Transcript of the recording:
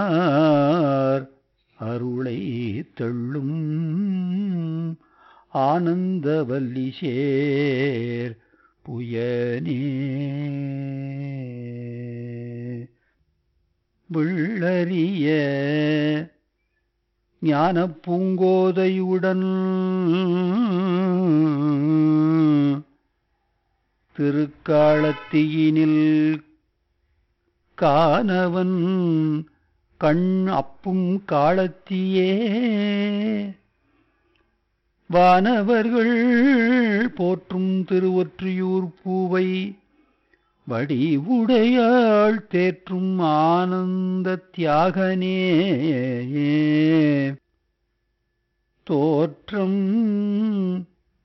அருளை தள்ளும் ஆனந்தவல்லி சேர் புயனே விள்ளறிய ஞானப் பூங்கோதையுடன் திருக்காலத்தியினில் காணவன் கண் அப்பும் காலத்தியே வானவர்கள் போற்றும் திருவொற்றியூர் பூவை வடிவுடையாள் தேற்றும் ஆனந்த தியாகனே தோற்றம்